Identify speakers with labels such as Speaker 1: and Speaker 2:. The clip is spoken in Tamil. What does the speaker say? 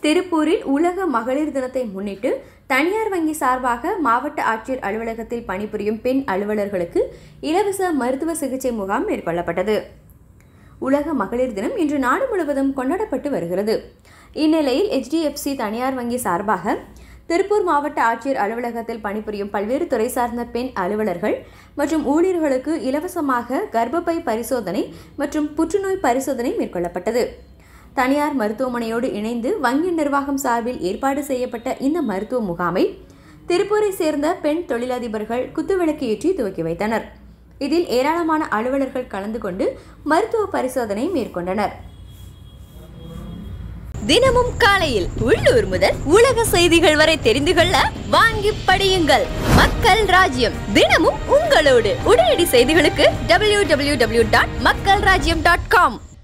Speaker 1: திருப்பூரில் உலக மகளிர் தினத்தை முன்னிட்டு தனியார் வங்கி சார்பாக மாவட்ட ஆட்சியர் அலுவலகத்தில் பணிபுரியும் பெண் அலுவலர்களுக்கு இலவச மருத்துவ சிகிச்சை முகாம் மேற்கொள்ளப்பட்டது உலக மகளிர் தினம் இன்று நாடு முழுவதும் கொண்டாடப்பட்டு வருகிறது இந்நிலையில் HDFC தனியார் வங்கி சார்பாக திருப்பூர் மாவட்ட ஆட்சியர் அலுவலகத்தில் பணிபுரியும் பல்வேறு துறை சார்ந்த பெண் அலுவலர்கள் மற்றும் ஊழியர்களுக்கு இலவசமாக கர்ப்பப்பை பரிசோதனை மற்றும் புற்றுநோய் பரிசோதனை மேற்கொள்ளப்பட்டது தனியார் மருத்துவமனையோடு இணைந்து வங்கி நிர்வாகம் சார்பில் ஏற்பாடு செய்யப்பட்ட இந்த மருத்துவ முகாமை திருப்பூரை சேர்ந்த பெண் தொழிலதிபர்கள் குத்துவிளக்கு ஏற்றி துவக்கி வைத்தனர் இதில் ஏராளமான அலுவலர்கள் கலந்து கொண்டு மருத்துவ பரிசோதனை மேற்கொண்டனர்
Speaker 2: தினமும் காலையில் உள்ளூர் முதல் உலக செய்திகள் வரை தெரிந்து கொள்ள வாங்கி படியுங்கள் மக்கள் ராஜ்யம் தினமும் உங்களோடு உடனடி செய்திகளுக்கு www.மக்கள்ராஜ்யம்.com டாட் மக்கள் ராஜ்யம் டாட் காம்